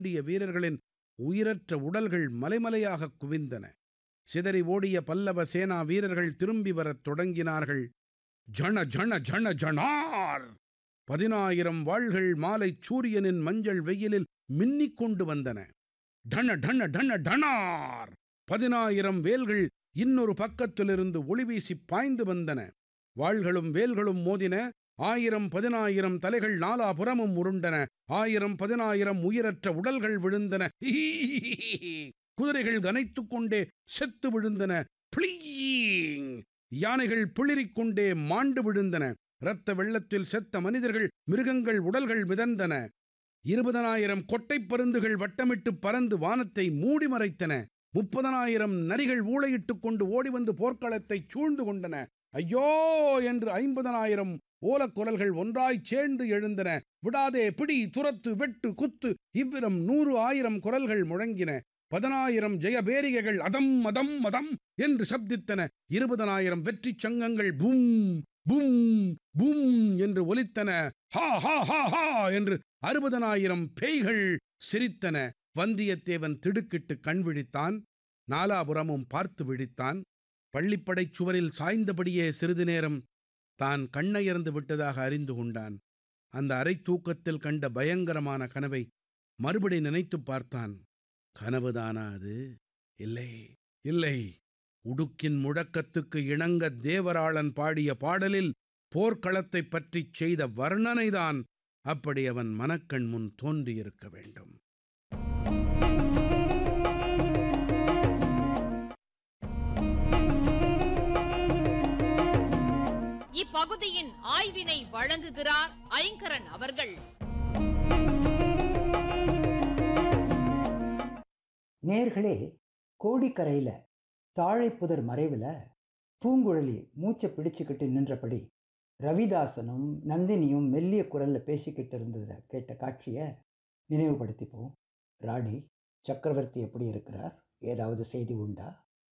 ஓடிய வீரர்களின் உயிரற்ற உடல்கள் மலைமலையாகக் குவிந்தன சிதறி ஓடிய பல்லவ சேனா வீரர்கள் திரும்பி வரத் தொடங்கினார்கள் ஜண ஜண ஜண ஜணார் பதினாயிரம் வாள்கள் மாலைச் சூரியனின் மஞ்சள் வெயிலில் மின்னிக் கொண்டு வந்தன டன டன டன டனார் பதினாயிரம் வேல்கள் இன்னொரு பக்கத்திலிருந்து ஒளிவீசி பாய்ந்து வந்தன வாள்களும் வேல்களும் மோதின ஆயிரம் பதினாயிரம் தலைகள் நாலாபுறமும் உருண்டன ஆயிரம் பதினாயிரம் உயிரற்ற உடல்கள் விழுந்தன குதிரைகள் கனைத்துக் கொண்டே செத்து விழுந்தன பிளீங் யானைகள் பிளிரிக் கொண்டே மாண்டு விழுந்தன இரத்த வெள்ளத்தில் செத்த மனிதர்கள் மிருகங்கள் உடல்கள் மிதந்தன இருபதனாயிரம் கொட்டைப் பருந்துகள் வட்டமிட்டு பறந்து வானத்தை மூடி மறைத்தன முப்பதனாயிரம் நரிகள் ஊளையிட்டுக் கொண்டு ஓடி வந்து போர்க்களத்தைச் சூழ்ந்து கொண்டன ஐயோ என்று ஐம்பதனாயிரம் ஓலக்குரல்கள் ஒன்றாய்ச் சேர்ந்து எழுந்தன விடாதே பிடி துரத்து வெட்டு குத்து இவ்விதம் நூறு ஆயிரம் குரல்கள் முழங்கின பதினாயிரம் ஜெயபேரிகைகள் அதம் மதம் மதம் என்று சப்தித்தன இருபதனாயிரம் வெற்றிச் சங்கங்கள் பூம் பூம் பூம் என்று ஒலித்தன ஹா ஹா ஹா ஹா என்று அறுபதனாயிரம் பேய்கள் சிரித்தன வந்தியத்தேவன் திடுக்கிட்டு கண் விழித்தான் நாலாபுறமும் பார்த்து விழித்தான் பள்ளிப்படைச் சுவரில் சாய்ந்தபடியே சிறிது நேரம் தான் கண்ணயர்ந்து விட்டதாக அறிந்து கொண்டான் அந்த அரை தூக்கத்தில் கண்ட பயங்கரமான கனவை மறுபடி நினைத்துப் பார்த்தான் கனவுதானா அது இல்லை இல்லை உடுக்கின் முழக்கத்துக்கு இணங்க தேவராளன் பாடிய பாடலில் போர்க்களத்தைப் பற்றிச் செய்த வர்ணனைதான் அப்படி அவன் மனக்கண் முன் தோன்றியிருக்க வேண்டும் இப்பகுதியின் ஆய்வினை வழங்குகிறார் ஐங்கரன் அவர்கள் நேர்களே கோடிக்கரையில் தாழைப்புதர் மறைவில் பூங்குழலி மூச்சை பிடிச்சுக்கிட்டு நின்றபடி ரவிதாசனும் நந்தினியும் மெல்லிய குரலில் பேசிக்கிட்டு இருந்ததை கேட்ட காட்சியை நினைவுபடுத்திப்போம் ராணி சக்கரவர்த்தி எப்படி இருக்கிறார் ஏதாவது செய்தி உண்டா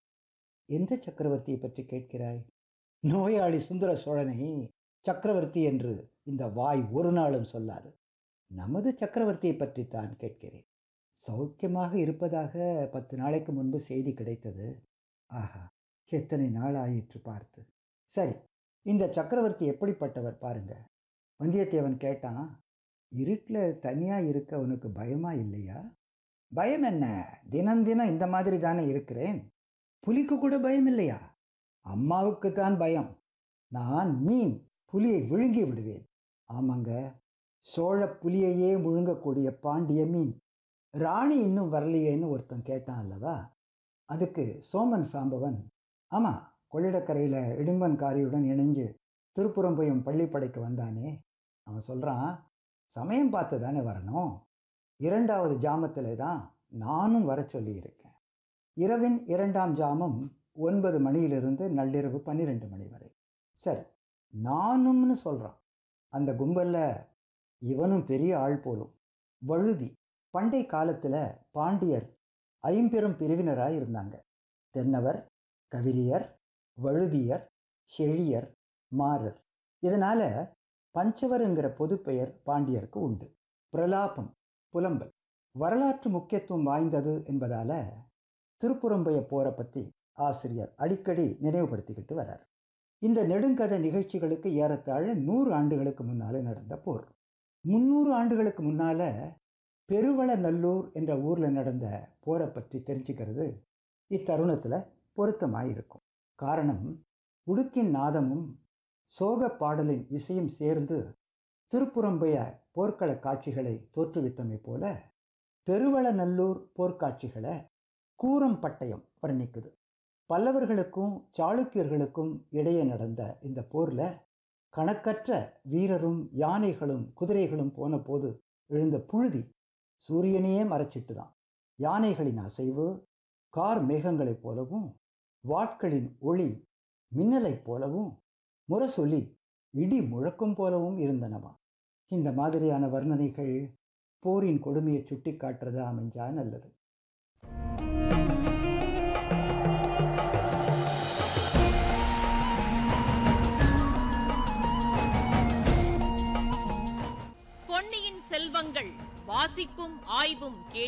எந்த சக்கரவர்த்தியை பற்றி கேட்கிறாய் நோயாளி சுந்தர சோழனை சக்கரவர்த்தி என்று இந்த வாய் ஒரு நாளும் சொல்லாது நமது சக்கரவர்த்தியை பற்றி தான் கேட்கிறேன் சௌக்கியமாக இருப்பதாக பத்து நாளைக்கு முன்பு செய்தி கிடைத்தது ஆஹா எத்தனை நாள் ஆயிற்று பார்த்து சரி இந்த சக்கரவர்த்தி எப்படிப்பட்டவர் பாருங்க வந்தியத்தேவன் கேட்டான் இருட்டில் தனியாக இருக்க உனக்கு பயமா இல்லையா பயம் என்ன தினம் தினம் இந்த மாதிரி தானே இருக்கிறேன் புலிக்கு கூட பயம் இல்லையா அம்மாவுக்கு தான் பயம் நான் மீன் புலியை விழுங்கி விடுவேன் ஆமாங்க சோழ புலியையே முழுங்கக்கூடிய பாண்டிய மீன் ராணி இன்னும் வரலையேன்னு ஒருத்தன் கேட்டான் அல்லவா அதுக்கு சோமன் சாம்பவன் ஆமாம் கொள்ளிடக்கரையில் இடும்பன்காரியுடன் இணைஞ்சு திருப்புறம்பயம் பள்ளிப்படைக்கு வந்தானே அவன் சொல்கிறான் சமயம் பார்த்து தானே வரணும் இரண்டாவது ஜாமத்தில் தான் நானும் வர சொல்லியிருக்கேன் இரவின் இரண்டாம் ஜாமம் ஒன்பது மணியிலிருந்து நள்ளிரவு பன்னிரெண்டு மணி வரை சரி நானும்னு சொல்கிறான் அந்த கும்பலில் இவனும் பெரிய ஆள் போலும் வழுதி பண்டை காலத்தில் பாண்டியர் ஐம்பெரும் பிரிவினராக இருந்தாங்க தென்னவர் கவிரியர் வழுதியர் செழியர் மாறர் இதனால் பஞ்சவருங்கிற பொதுப்பெயர் பாண்டியருக்கு உண்டு பிரலாபம் புலம்பல் வரலாற்று முக்கியத்துவம் வாய்ந்தது என்பதால் திருப்புறம்பய போரை பற்றி ஆசிரியர் அடிக்கடி நினைவுபடுத்திக்கிட்டு வரார் இந்த நெடுங்கதை நிகழ்ச்சிகளுக்கு ஏறத்தாழ நூறு ஆண்டுகளுக்கு முன்னாலே நடந்த போர் முந்நூறு ஆண்டுகளுக்கு முன்னால் பெருவளநல்லூர் என்ற ஊரில் நடந்த போரை பற்றி தெரிஞ்சுக்கிறது இத்தருணத்தில் பொருத்தமாக இருக்கும் காரணம் உடுக்கின் நாதமும் சோக பாடலின் இசையும் சேர்ந்து திருப்புறம்பைய போர்க்கள காட்சிகளை தோற்றுவித்தமை போல பெருவளநல்லூர் போர்க்காட்சிகளை கூரம் பட்டயம் வர்ணிக்குது பல்லவர்களுக்கும் சாளுக்கியர்களுக்கும் இடையே நடந்த இந்த போரில் கணக்கற்ற வீரரும் யானைகளும் குதிரைகளும் போன போது எழுந்த புழுதி சூரியனையே மறைச்சிட்டு தான் யானைகளின் அசைவு கார் மேகங்களைப் போலவும் வாட்களின் ஒளி மின்னலைப் போலவும் முரசொலி இடி முழக்கம் போலவும் இருந்தனவா இந்த மாதிரியான வர்ணனைகள் போரின் கொடுமையை சுட்டி காட்டுறதா அமைஞ்சா நல்லது பொன்னியின் செல்வங்கள் வாசிப்பும் ஆய்வும் கேட்டு